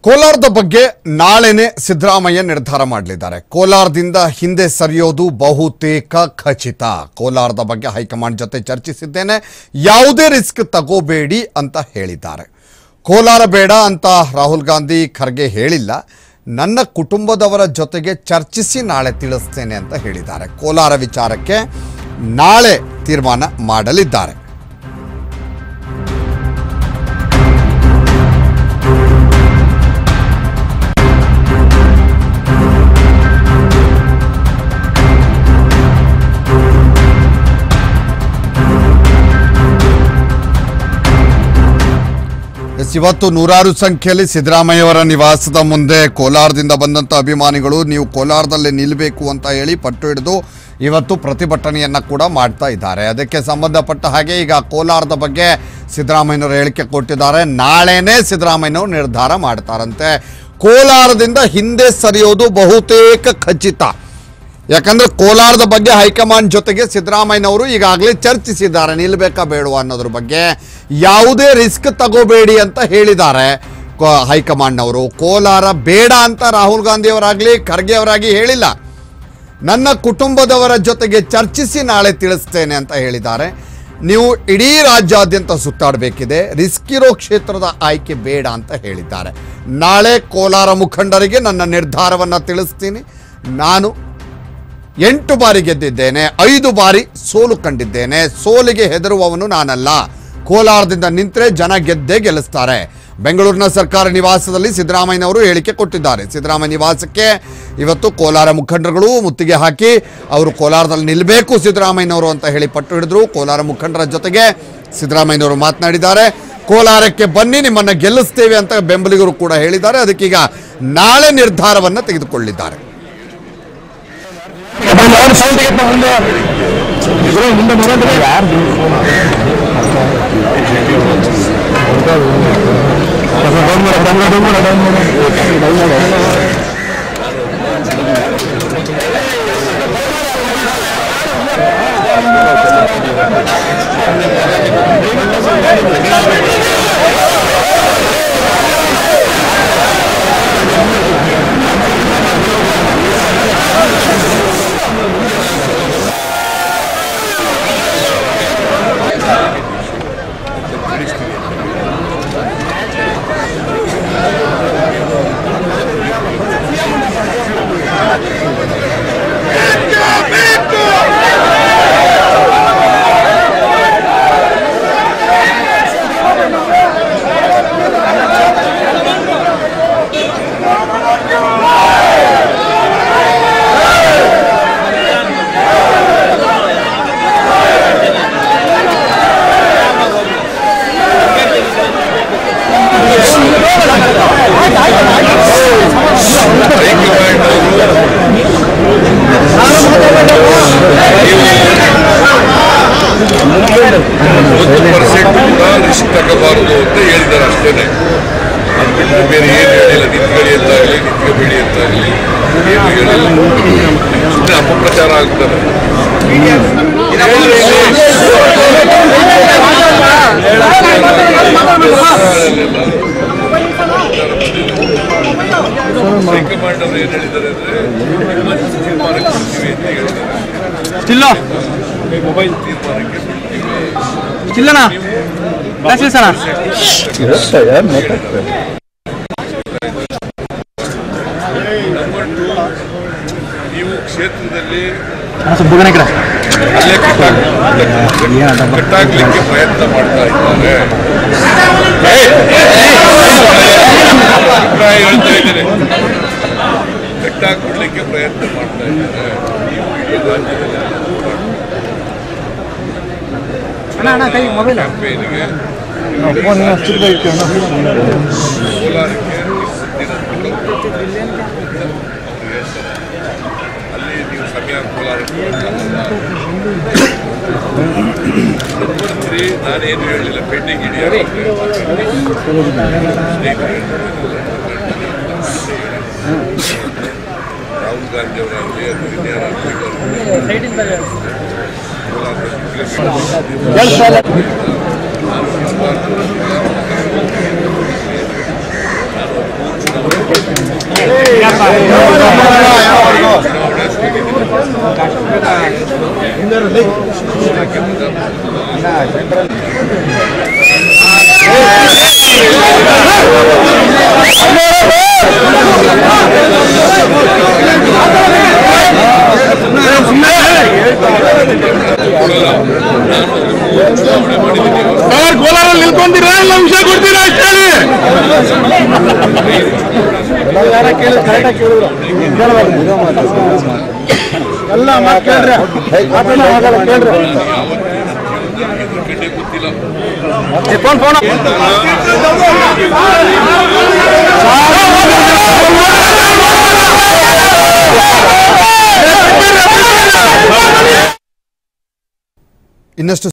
ಕೋಲಾರದ ಬಗ್ಗೆ ನಾಳೆನೆ ಸಿದ್ದರಾಮಯ್ಯ ನಿರ್ಧಾರ ಮಾಡಲಿದ್ದಾರೆ ಕೋಲಾರದಿಂದ ಹಿಂದೆ ಸರಿಯೋದು ಬಹುತೇಕ ಖಚಿತ ಕೋಲಾರದ ಬಗ್ಗೆ ಹೈಕಮಾಂಡ್ ಜೊತೆ ಚರ್ಚಿಸಿದ್ದೇನೆ ಯಾವುದೇ ರಿಸ್ಕ್ ತಗೋಬೇಡಿ ಅಂತ ಹೇಳಿದ್ದಾರೆ ಕೋಲಾರ ಬೇಡ ಅಂತ ರಾಹುಲ್ ಗಾಂಧಿ ಖರ್ಗೆ ಹೇಳಿಲ್ಲ ನನ್ನ ಕುಟುಂಬದವರ ಜೊತೆಗೆ ಚರ್ಚಿಸಿ ನಾಳೆ ತಿಳಿಸ್ತೇನೆ ಅಂತ ಹೇಳಿದ್ದಾರೆ ಕೋಲಾರ ವಿಚಾರಕ್ಕೆ ನಾಳೆ ತೀರ್ಮಾನ ಮಾಡಲಿದ್ದಾರೆ ಎಸ್, ಇವತ್ತು ನೂರಾರು ಸಂಖ್ಯೆಯಲ್ಲಿ ಸಿದ್ದರಾಮಯ್ಯವರ ನಿವಾಸದ ಮುಂದೆ ಕೋಲಾರದಿಂದ ಬಂದಂಥ ಅಭಿಮಾನಿಗಳು ನೀವು ಕೋಲಾರದಲ್ಲೇ ನಿಲ್ಲಬೇಕು ಅಂತ ಹೇಳಿ ಪಟ್ಟು ಹಿಡಿದು ಇವತ್ತು ಪ್ರತಿಭಟನೆಯನ್ನು ಕೂಡ ಮಾಡ್ತಾ ಇದ್ದಾರೆ ಅದಕ್ಕೆ ಸಂಬಂಧಪಟ್ಟ ಹಾಗೆ ಈಗ ಕೋಲಾರದ ಬಗ್ಗೆ ಸಿದ್ದರಾಮಯ್ಯನವರು ಹೇಳಿಕೆ ಕೊಟ್ಟಿದ್ದಾರೆ ನಾಳೆನೇ ಸಿದ್ದರಾಮಯ್ಯನವರು ನಿರ್ಧಾರ ಮಾಡ್ತಾರಂತೆ ಕೋಲಾರದಿಂದ ಹಿಂದೆ ಸರಿಯೋದು ಬಹುತೇಕ ಖಚಿತ ಯಾಕಂದ್ರೆ ಕೋಲಾರದ ಬಗ್ಗೆ ಹೈಕಮಾಂಡ್ ಜೊತೆಗೆ ಸಿದ್ದರಾಮಯ್ಯನವರು ಈಗಾಗಲೇ ಚರ್ಚಿಸಿದ್ದಾರೆ ನಿಲ್ಬೇಕಾ ಬೇಡವಾ ಅನ್ನೋದ್ರ ಬಗ್ಗೆ ಯಾವುದೇ ರಿಸ್ಕ್ ತಗೋಬೇಡಿ ಅಂತ ಹೇಳಿದ್ದಾರೆ ಕೋ- ಹೈಕಮಾಂಡ್ನವರು ಕೋಲಾರ ಬೇಡ ಅಂತ ರಾಹುಲ್ ಗಾಂಧಿ ಅವರಾಗಲಿ ಖರ್ಗೆ ಅವರಾಗಿ ಹೇಳಿಲ್ಲ ನನ್ನ ಕುಟುಂಬದವರ ಜೊತೆಗೆ ಚರ್ಚಿಸಿ ನಾಳೆ ತಿಳಿಸ್ತೇನೆ ಅಂತ ಹೇಳಿದ್ದಾರೆ ನೀವು ಇಡೀ ರಾಜ್ಯಾದ್ಯಂತ ಸುತ್ತಾಡಬೇಕಿದೆ ರಿಸ್ಕ್ ಇರೋ ಕ್ಷೇತ್ರದ ಆಯ್ಕೆ ಬೇಡ ಅಂತ ಹೇಳಿದ್ದಾರೆ ನಾಳೆ ಕೋಲಾರ ಮುಖಂಡರಿಗೆ ನನ್ನ ನಿರ್ಧಾರವನ್ನು ತಿಳಿಸ್ತೀನಿ ನಾನು ಎಂಟು ಬಾರಿ ಗೆದ್ದಿದ್ದೇನೆ ಐದು ಬಾರಿ ಸೋಲು ಕಂಡಿದ್ದೇನೆ ಸೋಲಿಗೆ ಹೆದರುವವನು ನಾನಲ್ಲ ಕೋಲಾರದಿಂದ ನಿಂತರೆ ಜನ ಗೆದ್ದೇ ಗೆಲ್ಲಿಸ್ತಾರೆ ಬೆಂಗಳೂರಿನ ಸರ್ಕಾರ ನಿವಾಸದಲ್ಲಿ ಸಿದ್ದರಾಮಯ್ಯನವರು ಹೇಳಿಕೆ ಕೊಟ್ಟಿದ್ದಾರೆ ಸಿದ್ದರಾಮಯ್ಯ ನಿವಾಸಕ್ಕೆ ಇವತ್ತು ಕೋಲಾರ ಮುಖಂಡರುಗಳು ಮುತ್ತಿಗೆ ಹಾಕಿ ಅವರು ಕೋಲಾರದಲ್ಲಿ ನಿಲ್ಲಬೇಕು ಸಿದ್ದರಾಮಯ್ಯನವರು ಅಂತ ಹೇಳಿ ಪಟ್ಟು ಹಿಡಿದ್ರು ಕೋಲಾರ ಮುಖಂಡರ ಜೊತೆಗೆ ಸಿದ್ದರಾಮಯ್ಯನವರು ಮಾತನಾಡಿದ್ದಾರೆ ಕೋಲಾರಕ್ಕೆ ಬನ್ನಿ ನಿಮ್ಮನ್ನು ಗೆಲ್ಲಿಸ್ತೇವೆ ಅಂತ ಬೆಂಬಲಿಗರು ಕೂಡ ಹೇಳಿದ್ದಾರೆ ಅದಕ್ಕೀಗ ನಾಳೆ ನಿರ್ಧಾರವನ್ನು ತೆಗೆದುಕೊಳ್ಳಿದ್ದಾರೆ ಅವ್ರ ಸೌಂಡ್ ತೆಗೆದು ಮುಂದೆ ಇದ್ರು ಮುಂದೆ ಬರೋದ್ರೆ ಯಾರ್ದು ಡೌನ್ ಮಾಡ ಡೌನ್ ಮಾಡ ಡೌನ್ ಮಾಡ ಡೌನ್ ಮಾಡ ಡೌನ್ ಮಾಡ ಒಂದು ಪರ್ಸೆಂಟ್ ಕೂಡ ರಿಸ್ಕ್ ತಗೋಬಾರದು ಅಂತ ಹೇಳಿದ್ದಾರೆ ಅಷ್ಟೇನೆ ಅದು ಬಿಟ್ಟರೆ ಬೇರೆ ಏನು ಹೇಳಿಲ್ಲ ನಿಂತ್ಕೊಳ್ಳಿ ಅಂತಾಗಲಿ ನಿಂತ್ಕೋಬೇಡಿ ಅಂತಾಗಲಿ ಏನು ಹೇಳಿಲ್ಲ ಸುಮ್ಮನೆ ಅಪಪ್ರಚಾರ ಆಗ್ತದೆ ಹೈಕಮಾಂಡ್ ಅವರು ಏನು ಹೇಳಿದ್ದಾರೆ ಅಂದ್ರೆ ತೀರ್ಮಾನ ಕೊಡ್ತೀವಿ ಅಂತ ಹೇಳಿದ್ದಾರೆ ಸ್ಟಿಲ್ಲ ಮೊಬೈಲ್ ತೀರ್ಮಾನಕ್ಕೆ ಬಿಡ್ತೀವಿ ಸ್ಟಿಲ್ಲನಾ ಸಣ ನಂಬರ್ ಟು ನೀವು ಕ್ಷೇತ್ರದಲ್ಲಿ ಸುಬ್ಬಗನಕರ ಅಲ್ಲೇ ಕಟ್ಟಾಕ್- ಕಟ್ಟಾಕ್ಲಿಕ್ಕೆ ಪ್ರಯತ್ನ ಮಾಡ್ತಾ ಇದ್ದಾರೆ ಅಭಿಪ್ರಾಯ ಹೇಳ್ತಾ ಇದ್ದಾರೆ ಕಟ್ಟಾಕ್ಬಿಡ್ಲಿಕ್ಕೆ ಪ್ರಯತ್ನ ಮಾಡ್ತಾ ಇದ್ದಾರೆ ನೀವು ಇಡೀ ರಾಜ್ಯದಲ್ಲಿ ಕ್ಯಾಂಪೇನ್ಗೆ ಕೋಲಾರಕ್ಕೆ ದಿನ ಅವ್ರು ಹೇಳ್ತಾರೆ ಅಲ್ಲಿ ನೀವು ಸಮಯ ಕೋಲಾರಕ್ಕೆ ಬರಲ್ಲ. ನಂಬರ್ ತ್ರೀ ನಾನೇನು ಹೇಳಿಲ್ಲ ಪೆಂಡಿಂಗ್ ಹಿಡಿಯೋದು ರಾಹುಲ್ ಗಾಂಧಿ ಅವರಾಗಲಿ ಅಥವಾ ಇನ್ಯಾರಾಗಲಿ ನಾನು ಚುನಾವಣೆ ಅಷ್ಟೇ ಸರ್ ಕೋಲಾರಲ್ಲಿ ನಿಲ್ಕೊಂತೀರಾ ಇಲ್ಲ ವಿಷಯ ಕೊಡ್ತೀರಾ ಅಷ್ಟೇ ಹೇಳಿ ಎಲ್ಲ ಮಾತು ಕೇಳ್ರಿ ಕೇಳ್ರಿ ಎದುರುಗಡೆ ಗೊತ್ತಿಲ್ಲ ಫೋನ್ ಫೋನ್ ಇನ್ನಷ್ಟು